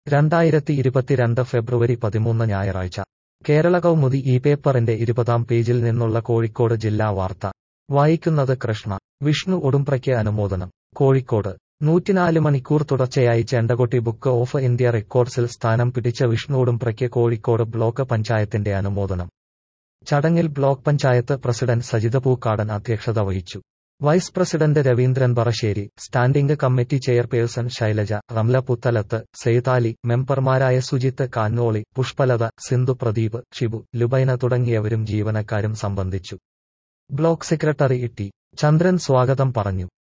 രണ്ടായിരത്തി ഇരുപത്തിരണ്ട് ഫെബ്രുവരി പതിമൂന്ന് ഞായറാഴ്ച കേരള കൗമുദി ഈ പേപ്പറിന്റെ ഇരുപതാം പേജിൽ നിന്നുള്ള കോഴിക്കോട് ജില്ലാ വാർത്ത വായിക്കുന്നത് കൃഷ്ണ വിഷ്ണു ഉടുമ്പ്രയ്ക്ക് അനുമോദനം കോഴിക്കോട് നൂറ്റിനാല് മണിക്കൂർ തുടർച്ചയായി ചെണ്ടകൊട്ടി ബുക്ക് ഓഫ് ഇന്ത്യ റെക്കോർഡ്സിൽ സ്ഥാനം പിടിച്ച വിഷ്ണു ഉടുമ്പ്രയ്ക്ക് കോഴിക്കോട് ബ്ലോക്ക് പഞ്ചായത്തിന്റെ അനുമോദനം ചടങ്ങിൽ ബ്ലോക്ക് പഞ്ചായത്ത് പ്രസിഡന്റ് സജിത പൂക്കാടൻ അധ്യക്ഷത വഹിച്ചു vice president Raveendran Parassery standing committee chairperson Shailaja Ramla Puthalath Saithali മെമ്പർമാരായ സുജിത്ത് കാന്നോളി പുഷ്പലത സിന്ധു പ്രദീപ് ഷിബു ലുബൈന തുടങ്ങിയവരും ജീവനക്കാരും സംബന്ധിച്ചു ബ്ലോക്ക് സെക്രട്ടറി ടി ചന്ദ്രൻ സ്വാഗതം പറഞ്ഞു